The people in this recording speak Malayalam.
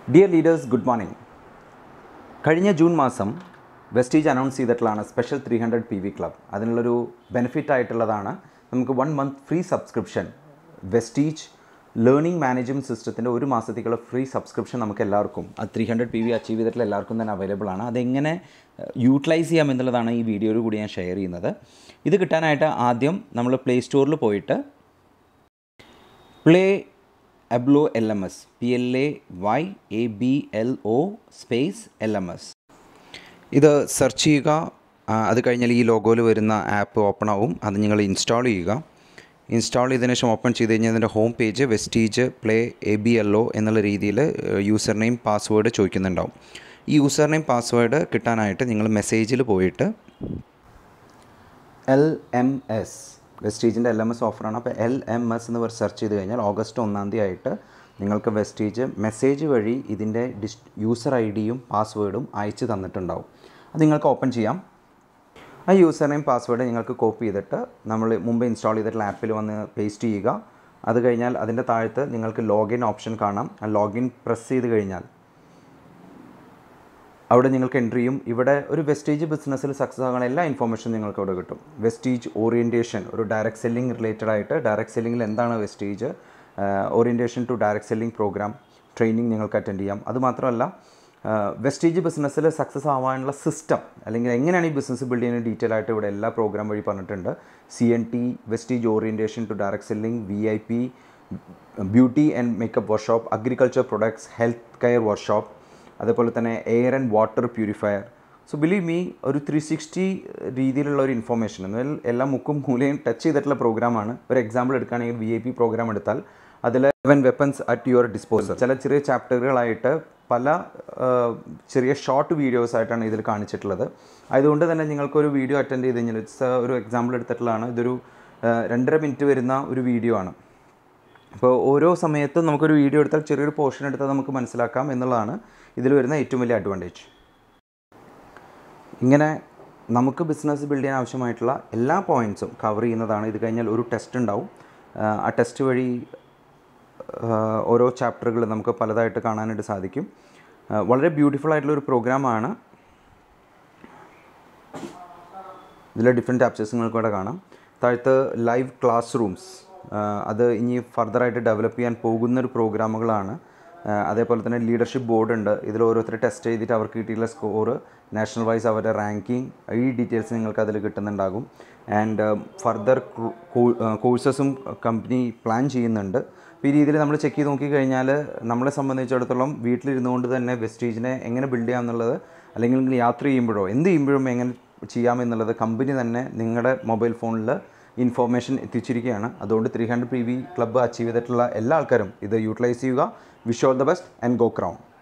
ഡിയർ ലീഡേഴ്സ് ഗുഡ് മോർണിംഗ് കഴിഞ്ഞ ജൂൺ മാസം വെസ്റ്റീജ് അനൗൺസ് ചെയ്തിട്ടുള്ളതാണ് special three hundred P V club അതിനുള്ളൊരു ബെനിഫിറ്റ് ആയിട്ടുള്ളതാണ് നമുക്ക് one month free subscription Vestige learning management സിസ്റ്റത്തിൻ്റെ ഒരു മാസത്തേക്കുള്ള ഫ്രീ സബ്സ്ക്രിപ്ഷൻ നമുക്ക് എല്ലാവർക്കും ആ three hundred P V achieve ചെയ്തിട്ടുള്ള എല്ലാവർക്കും തന്നെ അവൈലബിൾ ആണ് അതെങ്ങനെ യൂട്ടിലൈസ് ചെയ്യാം എന്നുള്ളതാണ് ഈ വീഡിയോയിൽ കൂടി ഞാൻ ഷെയർ ചെയ്യുന്നത് ഇത് കിട്ടാനായിട്ട് ആദ്യം നമ്മൾ പ്ലേ സ്റ്റോറിൽ പോയിട്ട് PlayAblo L M S P L A Y A B L O space L M S ഇത് സെർച്ച് ചെയ്യുക ആ, അത് കഴിഞ്ഞാൽ ഈ ലോഗോയിൽ വരുന്ന ആപ്പ് ഓപ്പൺ ആവും അത് നിങ്ങൾ ഇൻസ്റ്റാൾ ചെയ്യുക ഇൻസ്റ്റാൾ ചെയ്തതിന് ശേഷം ഓപ്പൺ ചെയ്ത് കഴിഞ്ഞാൽ അതിൻ്റെ home page Vestige play A B L O എന്നുള്ള രീതിയിൽ യൂസർ നെയിം പാസ്വേഡ് ചോദിക്കുന്നുണ്ടാവും ഈ യൂസർ നെയിം പാസ്വേഡ് കിട്ടാനായിട്ട് നിങ്ങൾ മെസ്സേജിൽ പോയിട്ട് എൽ എം എസ് വെസ്റ്റീജിൻ്റെ എൽ എം എസ് ഓഫറാണ് അപ്പോൾ എൽ എം എസ് എന്ന് പറഞ്ഞ് സെർച്ച് ചെയ്ത് കഴിഞ്ഞാൽ ഓഗസ്റ്റ് ഒന്നാം തീയതി ആയിട്ട് നിങ്ങൾക്ക് വെസ്റ്റീജ് മെസ്സേജ് വഴി ഇതിൻ്റെ ഡിസ് യൂസർ ഐ ഡിയും പാസ്വേഡും അയച്ചു തന്നിട്ടുണ്ടാവും അത് നിങ്ങൾക്ക് ഓപ്പൺ ചെയ്യാം ആ യൂസർ നെയിം പാസ്വേഡ് നിങ്ങൾക്ക് കോപ്പി ചെയ്തിട്ട് നമ്മൾ മുമ്പ് ഇൻസ്റ്റാൾ ചെയ്തിട്ടുള്ള ആപ്പിൽ വന്ന് പേസ്റ്റ് ചെയ്യുക അത് കഴിഞ്ഞാൽ അതിൻ്റെ താഴത്ത് നിങ്ങൾക്ക് ലോഗിൻ ഓപ്ഷൻ കാണാം ആ ലോഗിൻ പ്രസ് ചെയ്ത് കഴിഞ്ഞാൽ അവിടെ നിങ്ങൾക്ക് എൻട്രി ചെയ്യും ഇവിടെ ഒരു വെസ്റ്റേജ് ബിസിനസ്സിൽ സക്സസ് ആകുന്ന എല്ലാ ഇൻഫോർമേഷനും നിങ്ങൾക്ക് അവിടെ കിട്ടും വെസ്റ്റേജ് ഓറിയൻറ്റേഷൻ ഒരു ഡയറക്റ്റ് സെല്ലിംഗ് റിലേറ്റഡ് ആയിട്ട് ഡയറക്റ്റ് സെല്ലിങ്ങിൽ എന്താണ് Vestige orientation to direct selling programme training നിങ്ങൾക്ക് അറ്റൻഡ് ചെയ്യാം അതുമാത്രമല്ല വെസ്റ്റേജ് ബിസിനസ്സിൽ സക്സസ് ആവാനുള്ള സിസ്റ്റം അല്ലെങ്കിൽ എങ്ങനെയാണ് ഈ ബിസിനസ് ബിൽഡ് ചെയ്യുന്നത് ഡീറ്റെയിൽ ആയിട്ട് ഇവിടെ എല്ലാ പ്രോഗ്രാം വഴി പറഞ്ഞിട്ടുണ്ട് C N T Vestige orientation to direct selling V I P beauty and makeup workshop agriculture products health care workshop അതേപോലെ തന്നെ air and water purifier so believe me ഒരു ത്രീ സിക്സ്റ്റി രീതിയിലുള്ള ഒരു ഇൻഫോർമേഷൻ എന്നാൽ എല്ലാ മുക്കും മൂലയും ടച്ച് ചെയ്തിട്ടുള്ള പ്രോഗ്രാമാണ് ഒരു എക്സാമ്പിൾ എടുക്കുകയാണെങ്കിൽ വി ഐ പി പ്രോഗ്രാം എടുത്താൽ അതിൽ seven weapons at your disposal ചില ചെറിയ ചാപ്റ്ററുകളായിട്ട് പല ആ, ചെറിയ ഷോർട്ട് വീഡിയോസ് ആയിട്ടാണ് ഇതിൽ കാണിച്ചിട്ടുള്ളത് അതുകൊണ്ട് തന്നെ നിങ്ങൾക്കൊരു വീഡിയോ അറ്റൻഡ് ചെയ്ത് കഴിഞ്ഞാൽ ഇറ്റ്സ് ഒരു എക്സാമ്പിൾ എടുത്തിട്ടുള്ളതാണ് ഇതൊരു ആ, രണ്ടര മിനിറ്റ് വരുന്ന ഒരു വീഡിയോ ആണ് അപ്പോൾ ഓരോ സമയത്തും നമുക്കൊരു വീഡിയോ എടുത്താൽ ചെറിയൊരു പോർഷൻ എടുത്താൽ നമുക്ക് മനസ്സിലാക്കാം എന്നുള്ളതാണ് ഇതിൽ വരുന്ന ഏറ്റവും വലിയ അഡ്വാൻറ്റേജ് ഇങ്ങനെ നമുക്ക് ബിസിനസ് ബിൽഡ് ചെയ്യാൻ ആവശ്യമായിട്ടുള്ള എല്ലാ പോയിൻറ്റ്സും കവർ ചെയ്യുന്നതാണ് ഇത് കഴിഞ്ഞാൽ ഒരു ടെസ്റ്റ് ഉണ്ടാവും ആ, ആ ടെസ്റ്റ് വഴി ആ, ഓരോ ചാപ്റ്ററുകൾ നമുക്ക് പലതായിട്ട് കാണാനായിട്ട് സാധിക്കും ആ, വളരെ ബ്യൂട്ടിഫുൾ ആയിട്ടുള്ള ഒരു പ്രോഗ്രാമാണ് ഇതിലെ ഡിഫറെൻറ്റ് ചാപ്റ്റേഴ്സ് നിങ്ങൾക്ക് ഇവിടെ കാണാം താഴത്ത് ലൈവ് ക്ലാസ് റൂംസ് അത് ഇനി ഫർദറായിട്ട് ഡെവലപ്പ് ചെയ്യാൻ പോകുന്ന ഒരു പ്രോഗ്രാമുകളാണ് ആ, അതേപോലെ തന്നെ ലീഡർഷിപ്പ് ബോർഡ് ഉണ്ട് ഇതിൽ ഓരോരുത്തർ ടെസ്റ്റ് ചെയ്തിട്ട് അവർക്ക് കിട്ടിയിട്ടുള്ള സ്കോർ നാഷണൽ വൈസ് അവരുടെ റാങ്കിങ് ഈ ഡീറ്റെയിൽസ് നിങ്ങൾക്ക് അതിൽ കിട്ടുന്നുണ്ടാകും ആൻഡ് ഫർദർ കോഴ്സസും കമ്പനി പ്ലാൻ ചെയ്യുന്നുണ്ട് അപ്പോൾ ഈ രീതിയിൽ നമ്മൾ ചെക്ക് ചെയ്ത് നോക്കിക്കഴിഞ്ഞാൽ നമ്മളെ സംബന്ധിച്ചിടത്തോളം വീട്ടിലിരുന്നുകൊണ്ട് തന്നെ വെസ്റ്റേജിനെ എങ്ങനെ ബിൽഡ് ചെയ്യാം എന്നുള്ളത് അല്ലെങ്കിൽ നിങ്ങൾ യാത്ര ചെയ്യുമ്പോഴോ എന്ത് ചെയ്യുമ്പോഴും എങ്ങനെ ചെയ്യാമെന്നുള്ളത് കമ്പനി തന്നെ നിങ്ങളുടെ മൊബൈൽ ഫോണിൽ ഇൻഫോർമേഷൻ എത്തിച്ചിരിക്കുകയാണ് അതുകൊണ്ട് three hundred P V club achieve ചെയ്തിട്ടുള്ള എല്ലാ ആൾക്കാരും ഇത് യൂട്ടിലൈസ് ചെയ്യുക wish all the best and go crown